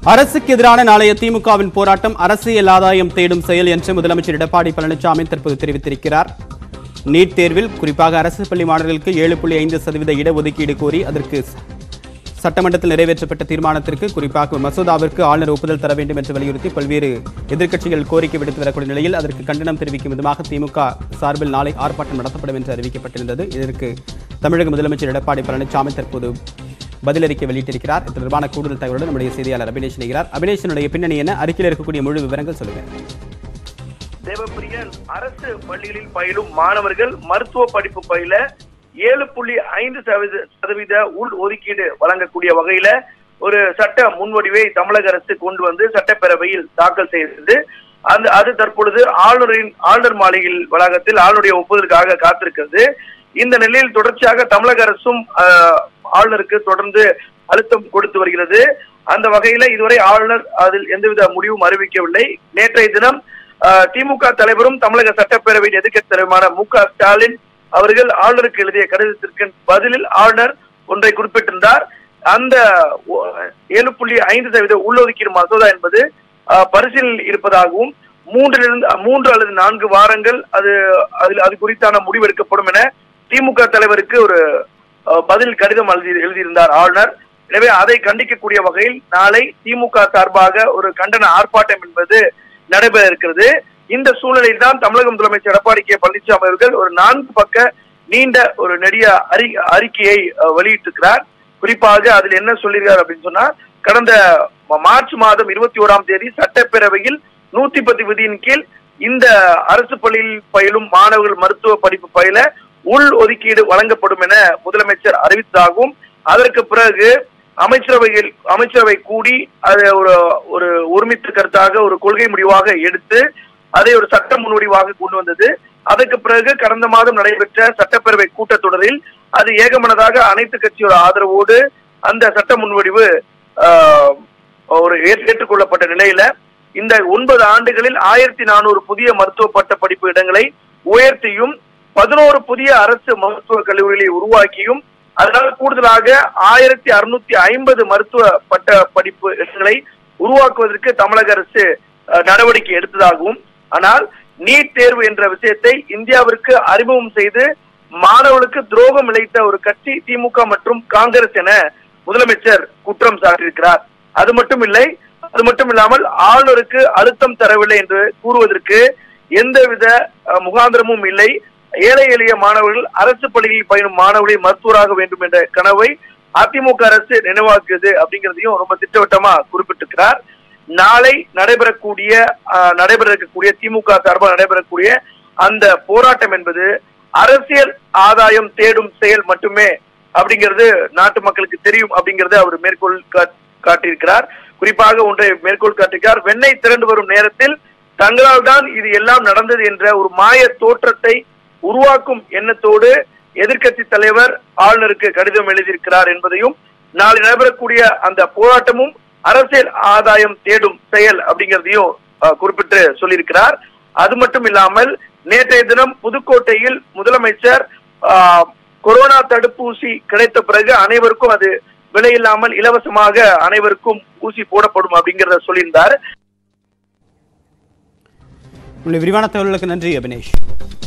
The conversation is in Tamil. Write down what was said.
அரசுக்கு எதிரான நாளைய திமுகவின் போராட்டம் அரசியல் ஆதாயம் தேடும் செயல் என்று முதலமைச்சர் எடப்பாடி பழனிசாமி தற்போது தெரிவித்திருக்கிறார் நீட் தேர்வில் குறிப்பாக அரசு பள்ளி மாணவர்களுக்கு ஏழு புள்ளி ஐந்து சதவீத இடஒதுக்கீடு கோரி அதற்கு சட்டமன்றத்தில் நிறைவேற்றப்பட்ட தீர்மானத்திற்கு குறிப்பாக மசோதாவிற்கு ஆளுநர் ஒப்புதல் தர வேண்டும் என்று வலியுறுத்தி பல்வேறு எதிர்க்கட்சிகள் கோரிக்கை விடுத்து வரக்கூடிய நிலையில் அதற்கு கண்டனம் தெரிவிக்கும் விதமாக திமுக சார்பில் நாளை ஆர்ப்பாட்டம் நடத்தப்படும் என்று அறிவிக்கப்பட்டிருந்தது இதற்கு தமிழக முதலமைச்சர் எடப்பாடி பழனிசாமி தற்போது பதிலறிக்கை வெளியிட்டிருக்கிறார் இது தொடர்பான கூடுதல் தகவலுடன் நம்முடைய செய்தியாளர் அபினேஷ் இணைகிறார் அபினேஷனுடைய பின்னணி என்ன அறிக்கையில் இருக்கக்கூடிய முழு விவரங்கள் சொல்லுங்க தேவப்பிரியன் அரசு பள்ளிகளில் பயிலும் மாணவர்கள் மருத்துவ படிப்பு பயில ஏழு புள்ளி ஐந்து சதவீத சதவீத உள் ஒதுக்கீடு வழங்கக்கூடிய வகையில ஒரு சட்ட முன்வடிவை தமிழக அரசு கொண்டு வந்து சட்டப்பேரவையில் தாக்கல் செய்தது அந்த அது தற்பொழுது ஆளுநரின் ஆளுநர் மாளிகையில் வளாகத்தில் ஆளுநருடைய ஒப்புதலுக்காக காத்திருக்கிறது இந்த நிலையில் தொடர்ச்சியாக தமிழக அரசும் ஆஹ், ஆளுநருக்கு தொடர்ந்து அழுத்தம் கொடுத்து வருகிறது அந்த வகையில இதுவரை ஆளுநர் அதில் எந்தவித முடிவும் அறிவிக்கவில்லை நேற்றைய தினம் ஆஹ், திமுக தலைவரும் தமிழக சட்டப்பேரவையின் எதிர்க்கட்சி தலைவருமான மு க ஸ்டாலின் அவர்கள் ஆளுநருக்கு எழுதிய கடிதத்திற்கு பதிலில் ஆளுநர் ஒன்றை குறிப்பிட்டிருந்தார் அந்த ஒ- ஏழு புள்ளி ஐந்து சதவீத உள்ளொதுக்கீடு மசோதா என்பது ஆஹ், பரிசீலனையில் இருப்பதாகவும் மூன்றிலிருந்து மூன்று அல்லது நான்கு வாரங்கள் அது அதில் அது குறித்தான முடிவு எடுக்கப்படும் என திமுக தலைவருக்கு ஒரு அஹ், பதில் கடிதம் எழுதி எழுதியிருந்தார் ஆளுநர் எனவே அதை கண்டிக்கக்கூடிய வகையில் நாளை திமுக சார்பாக ஒரு கண்டன ஆர்ப்பாட்டம் என்பது நடைபெற இருக்கிறது இந்த சூழ்நிலையில் தான் தமிழக முதலமைச்சர் எடப்பாடி கே பழனிசாமி அவர்கள் ஒரு நான்கு பக்க நீண்ட ஒரு நெடிய அறி அறிக்கையை அஹ், வெளியிட்டிருக்கிறார் குறிப்பாக அதில் என்ன சொல்லியிருக்கார் அப்படின்னு சொன்னா கடந்த ம- மார்ச் மாதம் இருபத்தி ஓராம் தேதி சட்டப்பேரவையில் நூத்தி பத்து விதியின் கீழ் இந்த அரசு பள்ளியில் பயிலும் மாணவர்கள் மருத்துவ படிப்பு பயில உள் ஒதுக்கீடு வழங்கப்படும் என முதலமைச்சர் அறிவித்ததாகவும் அதற்கு பிறகு அமைச்சரவையில் அமைச்சரவை கூடி அதை ஒரு ஒரு ஒருமித்த கருத்தாக ஒரு கொள்கை முடிவாக எடுத்து அதை ஒரு சட்ட முன்வடிவாக கொண்டு வந்தது அதற்கு பிறகு கடந்த மாதம் நடைபெற்ற சட்டப்பேரவை கூட்டத்தொடரில் அது ஏகமனதாக அனைத்து கட்சியோட ஆதரவோடு அந்த சட்ட முன்வடிவு ஆஹ், ஒரு ஏற்று- ஏற்றுக்கொள்ளப்பட்ட நிலையில இந்த ஒன்பது ஆண்டுகளில் ஆயிரத்தி நானூறு புதிய மருத்துவ பட்ட படிப்பு இடங்களை உயர்த்தியும் பதினோரு புதிய அரசு மருத்துவக் கல்லூரிகளை உருவாக்கியும் அதனால் கூடுதலாக ஆயிரத்தி அறுநூத்தி ஐம்பது மருத்துவ பட்ட படிப்பு இடங்களை உருவாக்குவதற்கு தமிழக அரசு அஹ், நடவடிக்கை எடுத்ததாகவும் ஆனால் நீட் தேர்வு என்ற விஷயத்தை இந்தியாவிற்கு அறிமுகம் செய்து மாணவர்களுக்கு துரோகம் இழைத்த ஒரு கட்சி திமுக மற்றும் காங்கிரஸ் என முதலமைச்சர் குற்றம் சாட்டியிருக்கிறார் அது மட்டும் இல்லை அது மட்டும் இல்லாமல் ஆளுநருக்கு அழுத்தம் தரவில்லை என்று கூறுவதற்கு எந்தவித அஹ், முகாந்திரமும் இல்லை ஏழை எளிய மாணவர்கள் அரசு பள்ளிகளில் பயிலும் மாணவர்களை மருத்துவராக வேண்டும் என்ற கனவை அதிமுக அரசு நினைவாக்குது அப்படிங்கிறதையும் ரொம்ப திட்டவட்டமா குறிப்பிட்டிருக்கிறார் நாளை நடைபெறக்கூடிய அஹ், நடைபெற இருக்கக்கூடிய திமுக சார்பாக நடைபெறக்கூடிய அந்த போராட்டம் என்பது அரசியல் ஆதாயம் தேடும் செயல் மட்டுமே அப்படிங்கிறது நாட்டு மக்களுக்கு தெரியும் அப்படிங்கறத அவர் மேற்கோள் கா- காட்டியிருக்கிறார் குறிப்பாக ஒன்றை மேற்கோள் காட்டியிருக்கிறார் வெண்ணெய் திரண்டு வரும் நேரத்தில் தங்களால் தான் இது எல்லாம் நடந்தது என்ற ஒரு மாய தோற்றத்தை உருவாக்கும் எண்ணத்தோடு எதிர்க்கட்சி தலைவர் ஆளுநருக்கு கடிதம் எழுதியிருக்கிறார் என்பதையும் நாளை நடைபெறக்கூடிய அந்த போராட்டமும் அரசியல் ஆதாயம் தேடும் செயல் அப்படிங்கிறதையும் அஹ், குறிப்பிட்டு சொல்லியிருக்கிறார் அது மட்டும் இல்லாமல் நேற்றைய தினம் புதுக்கோட்டையில் முதலமைச்சர் ஆஹ், கொரோனா தடுப்பூசி கிடைத்த பிறகு அனைவருக்கும் அது விலையில்லாமல் இலவசமாக அனைவருக்கும் ஊசி போடப்படும் அப்படிங்கறத சொல்லியிருந்தார் உங்களுடைய விரிவான தகவல்களுக்கு நன்றி அபினேஷ்